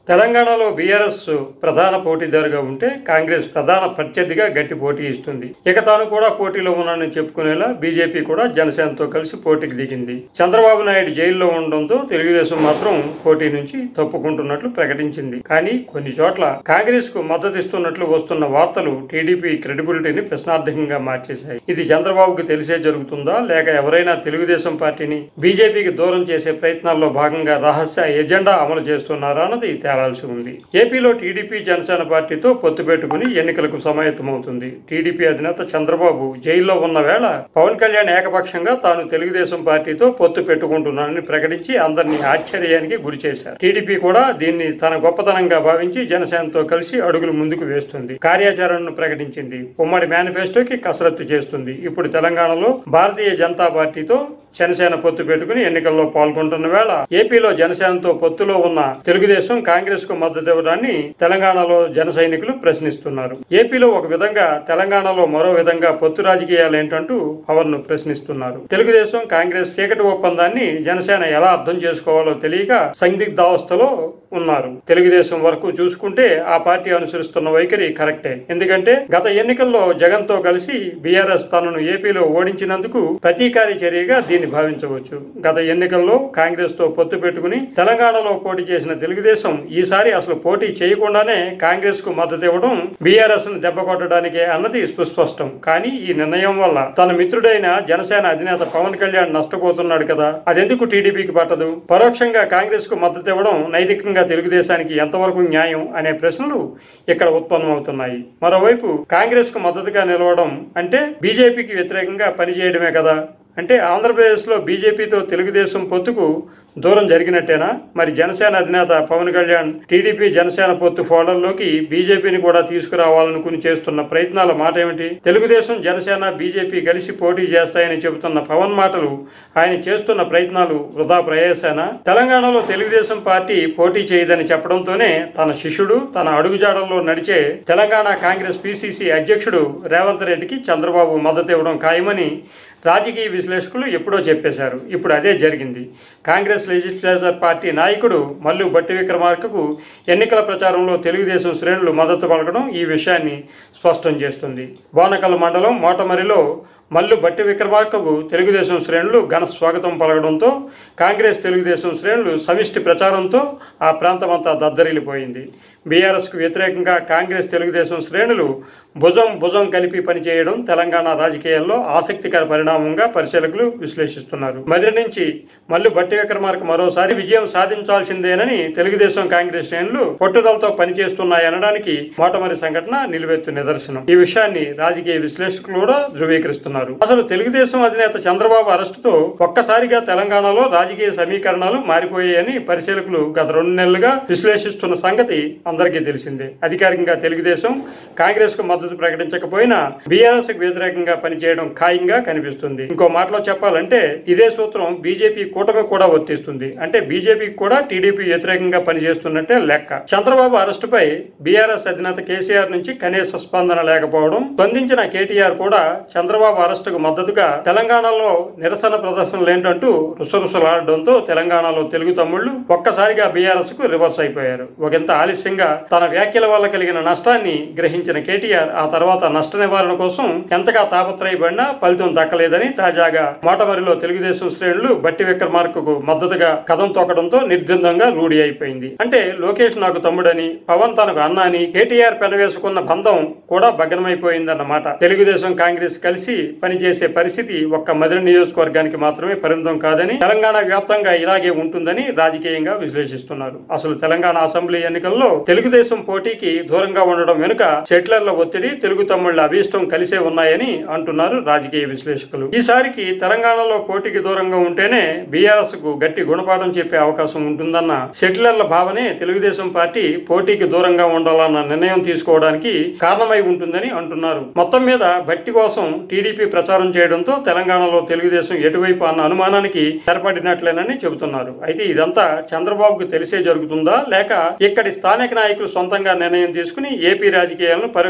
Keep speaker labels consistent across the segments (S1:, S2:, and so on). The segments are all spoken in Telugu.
S1: తెలంగాణలో బీఆర్ఎస్ ప్రధాన పోటీదారుగా ఉంటే కాంగ్రెస్ ప్రధాన ప్రత్యర్థిగా గట్టి పోటీ ఇస్తుంది ఇక తాను కూడా పోటీలో ఉన్నానని చెప్పుకునేలా బీజేపీ కూడా జనసేనతో కలిసి పోటీకి దిగింది చంద్రబాబు నాయుడు జైల్లో ఉండడంతో తెలుగుదేశం మాత్రం పోటీ నుంచి తప్పుకుంటున్నట్లు ప్రకటించింది కానీ కొన్ని చోట్ల కాంగ్రెస్ కు మద్దతు ఇస్తున్నట్లు వస్తున్న వార్తలు టీడీపీ క్రెడిబిలిటీని ప్రశ్నార్థకంగా మార్చేశాయి ఇది చంద్రబాబుకు తెలిసే జరుగుతుందా లేక ఎవరైనా తెలుగుదేశం పార్టీని బీజేపీకి దూరం చేసే ప్రయత్నాల్లో భాగంగా రహస్య ఎజెండా అమలు చేస్తున్నారా అన్నది తేలాల్సి ఉంది ఏపీలో టీడీపీ జనసేన పార్టీతో పొత్తు పెట్టుకుని ఎన్నికలకు సమాయత్తమవుతుంది టీడీపీ అధినేత చంద్రబాబు జైల్లో ఉన్న వేళ పవన్ కళ్యాణ్ ఏకపక్షంగా తాను తెలుగుదేశం పార్టీతో పొత్తు పెట్టుకుంటున్నానని ప్రకటించి అందరినీ ఆశ్చర్యానికి గురి చేశారు టీడీపీ కూడా దీన్ని తన గొప్పతనంగా భావించి జనసేనతో కలిసి అడుగులు ముందుకు వేస్తుంది కార్యాచరణను ప్రకటించింది ఉమ్మడి మేనిఫెస్టోకి కసరత్తు చేస్తుంది ఇప్పుడు తెలంగాణలో భారతీయ జనతా పార్టీతో జనసేన పొత్తు పెట్టుకుని ఎన్నికల్లో పాల్గొంటున్న వేళ ఏపీలో జనసేనతో పొత్తులో ఉన్న తెలుగుదేశం కాంగ్రెస్ కు మద్దతు ఇవ్వడాన్ని తెలంగాణలో జన సైనికులు ప్రశ్నిస్తున్నారు ఏపీలో ఒక విధంగా తెలంగాణలో మరో విధంగా పొత్తు రాజకీయాలు ఏంటంటూ పవన్ ను ప్రశ్నిస్తున్నారు తెలుగుదేశం కాంగ్రెస్ చీకటి ఒప్పందాన్ని జనసేన ఎలా అర్థం చేసుకోవాలో తెలియక సందిగ్ధావస్థలో ఉన్నారు తెలుగుదేశం వరకు చూసుకుంటే ఆ పార్టీ అనుసరిస్తున్న వైఖరి కరెక్టే ఎందుకంటే గత ఎన్నికల్లో జగన్ తో కలిసి బీఆర్ఎస్ తనను ఏపీలో ఓడించినందుకు ప్రతీకారి చర్యగా దీన్ని భావించవచ్చు గత ఎన్నికల్లో కాంగ్రెస్ తో పొత్తు పెట్టుకుని తెలంగాణలో పోటీ చేసిన తెలుగుదేశం ఈసారి అసలు పోటీ చేయకుండానే కాంగ్రెస్ కు మద్దతు ఇవ్వడం బీఆర్ఎస్ ను దెబ్బ కొట్టడానికే అన్నది సుస్పష్టం కానీ ఈ నిర్ణయం వల్ల తన మిత్రుడైన జనసేన అధినేత పవన్ కళ్యాణ్ నష్టపోతున్నాడు కదా అదెందుకు టీడీపీకి పట్టదు పరోక్షంగా కాంగ్రెస్ కు మద్దతు ఇవ్వడం నైతికంగా తెలుగుదేశానికి ఎంతవరకు న్యాయం అనే ప్రశ్నలు ఇక్కడ ఉత్పన్నమవుతున్నాయి మరోవైపు కాంగ్రెస్ కు మద్దతుగా నిలవడం అంటే బీజేపీకి వ్యతిరేకంగా పనిచేయడమే కదా అంటే ఆంధ్రప్రదేశ్లో బీజేపీతో తెలుగుదేశం పొత్తుకు దూరం జరిగినట్టేనా మరి జనసేన అధినేత పవన్ కళ్యాణ్ టీడీపీ జనసేన పొత్తు ఫోటోల్లోకి బీజేపీని కూడా తీసుకురావాలనుకుని చేస్తున్న ప్రయత్నాల మాట ఏమిటి తెలుగుదేశం జనసేన బీజేపీ కలిసి పోటీ చేస్తాయని చెబుతున్న పవన్ మాటలు ఆయన చేస్తున్న ప్రయత్నాలు వృధా ప్రయాసేనా తెలంగాణలో తెలుగుదేశం పార్టీ పోటీ చేయదని చెప్పడంతోనే తన శిష్యుడు తన అడుగుజాడల్లో నడిచే తెలంగాణ కాంగ్రెస్ పీసీసీ అధ్యక్షుడు రేవంత్ రెడ్డికి చంద్రబాబు మద్దతు ఇవ్వడం ఖాయమని రాజకీయ విశ్లేషకులు ఎప్పుడో చెప్పేశారు ఇప్పుడు అదే జరిగింది కాంగ్రెస్ లెజిస్లేచర్ పార్టీ నాయకుడు మల్లు బట్టి విక్రమార్కకు ఎన్నికల ప్రచారంలో తెలుగుదేశం శ్రేణులు మద్దతు పలకడం ఈ విషయాన్ని స్పష్టం చేస్తుంది బోనకల్ మండలం మోటమరిలో మల్లు బట్టి విక్రమార్కకు తెలుగుదేశం శ్రేణులు ఘన స్వాగతం పలకడంతో కాంగ్రెస్ తెలుగుదేశం శ్రేణులు సమిష్టి ప్రచారంతో ఆ ప్రాంతమంతా దద్దరిల్లిపోయింది బీఆర్ఎస్కు వ్యతిరేకంగా కాంగ్రెస్ తెలుగుదేశం శ్రేణులు భుజం భుజం కలిపి పనిచేయడం తెలంగాణ రాజకీయాల్లో ఆసక్తికర పరిణామంగా పరిశీలకులు విశ్లేషిస్తున్నారు మధ్య నుంచి మల్లు బట్టి విక్రమార్క మరోసారి విజయం సాధించాల్సిందేనని తెలుగుదేశం కాంగ్రెస్ శ్రేణులు పట్టుదలతో పనిచేస్తున్నాయనడానికి మోటమరి సంఘటన నిలువెత్తు నిదర్శనం ఈ విషయాన్ని రాజకీయ విశ్లేషకులు కూడా ధృవీకరిస్తున్నారు అసలు తెలుగుదేశం అధినేత చంద్రబాబు అరెస్టుతో ఒక్కసారిగా తెలంగాణలో రాజకీయ సమీకరణాలు మారిపోయాయని పరిశీలకులు గత రెండు నెలలుగా విశ్లేషిస్తున్న సంగతి అందరికీ తెలిసిందే అధికారికంగా తెలుగుదేశం కాంగ్రెస్ కు మద్దతు ప్రకటించకపోయినా బీఆర్ఎస్ కు వ్యతిరేకంగా పనిచేయడం ఖాయంగా కనిపిస్తుంది ఇంకో మాటలో చెప్పాలంటే ఇదే సూత్రం బీజేపీ కూటమి కూడా వర్తిస్తుంది అంటే బీజేపీకి కూడా టీడీపీ వ్యతిరేకంగా పనిచేస్తున్నట్టే లెక్క చంద్రబాబు అరెస్టుపై బీఆర్ఎస్ అధినేత కేసీఆర్ నుంచి కనీస స్పందన లేకపోవడం స్పందించిన కేటీఆర్ కూడా చంద్రబాబు అరెస్టుకు మద్దతుగా తెలంగాణలో నిరసన ప్రదర్శనలు ఏంటంటూ రుసరుసలాడడంతో తెలంగాణలో తెలుగు తమ్ముళ్లు ఒక్కసారిగా బీఆర్ఎస్ కు రివర్స్ అయిపోయారు ఒకంత ఆలస్యంగా తన వ్యాఖ్యల వల్ల కలిగిన నష్టాన్ని గ్రహించిన కేటీఆర్ ఆ తర్వాత నష్ట నివారణ కోసం ఎంతగా తాపత్రయపడినా ఫలితం దక్కలేదని తాజాగా మోటమరిలో తెలుగుదేశం శ్రేణులు బట్టి విక్రమార్కకు మద్దతుగా కథం తొక్కడంతో నిర్ద్వందంగా రూఢి అయిపోయింది అంటే లోకేష్ నాకు తమ్ముడని పవన్ తనకు అన్న అని కేటీఆర్ పెనవేసుకున్న బంధం కూడా భగ్నమైపోయిందన్నమాట తెలుగుదేశం కాంగ్రెస్ కలిసి పనిచేసే పరిస్థితి ఒక్క మధుర నియోజకవర్గానికి మాత్రమే పరిమితం కాదని తెలంగాణ వ్యాప్తంగా ఇలాగే ఉంటుందని రాజకీయంగా విశ్లేషిస్తున్నారు అసలు తెలంగాణ అసెంబ్లీ ఎన్నికల్లో తెలుగుదేశం పోటీకి దూరంగా ఉండడం వెనుక సెటిలర్ల ఒత్తిడి తెలుగు తమ్ముళ్ల అభీష్టం కలిసే ఉన్నాయని అంటున్నారు రాజకీయ విశ్లేషకులు ఈసారికి తెలంగాణలో పోటీకి దూరంగా ఉంటేనే బీఆర్ఎస్ కు గట్టి గుణపాఠం చెప్పే అవకాశం ఉంటుందన్న సెటిలర్ల భావనే తెలుగుదేశం పార్టీ పోటీకి దూరంగా ఉండాలన్న నిర్ణయం తీసుకోవడానికి కారణమై ఉంటుందని అంటున్నారు మొత్తం మీద బట్టి కోసం టీడీపీ ప్రచారం చేయడంతో తెలంగాణలో తెలుగుదేశం ఎటువైపు అన్న అనుమానానికి ఏర్పడినట్లేనని చెబుతున్నారు అయితే ఇదంతా చంద్రబాబుకు తెలిసే జరుగుతుందా లేక ఇక్కడి స్థానిక నాయకులు సొంతంగా నిర్ణయం తీసుకుని ఏపీ రాజకీయాలను పరోక్షంగా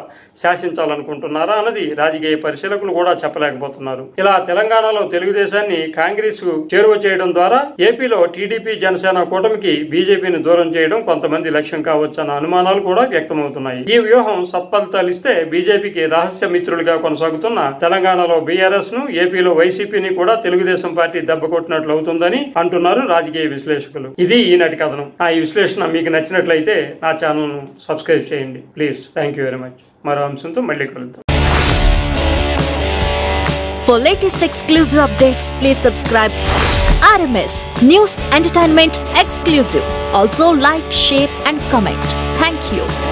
S1: శాసించాలనుకుంటున్నారా అన్నది రాజకీయ పరిశీలకులు కూడా చెప్పలేకపోతున్నారు ఇలా తెలంగాణలో తెలుగుదేశాన్ని కాంగ్రెస్ చేరువ చేయడం ద్వారా ఏపీలో టీడీపీ జనసేన కూటమికి బీజేపీని దూరం చేయడం కొంతమంది లక్ష్యం కావచ్చన్న అనుమానాలు కూడా వ్యక్తమవుతున్నాయి ఈ వ్యూహం సత్ఫలితాలు ఇస్తే బీజేపీకి రహస్య మిత్రులుగా కొనసాగుతున్న తెలంగాణలో బీఆర్ఎస్ ను ఏపీలో వైసీపీని కూడా తెలుగుదేశం పార్టీ దెబ్బ కొట్టినట్లు అవుతుందని అంటున్నారు రాజకీయ విశ్లేషకులు ఇది ఈనాటి కథనం ఆ ఈ విశ్లేషణ మీకు నచ్చినట్లయితే నా ఛానల్ ను సబ్స్క్రైబ్ చేయండి please thank you very much మరో అంశంతో మళ్ళీ కలుద్దాం
S2: For latest exclusive updates, please subscribe RMS News Entertainment Exclusive. Also like, share and comment. Thank you.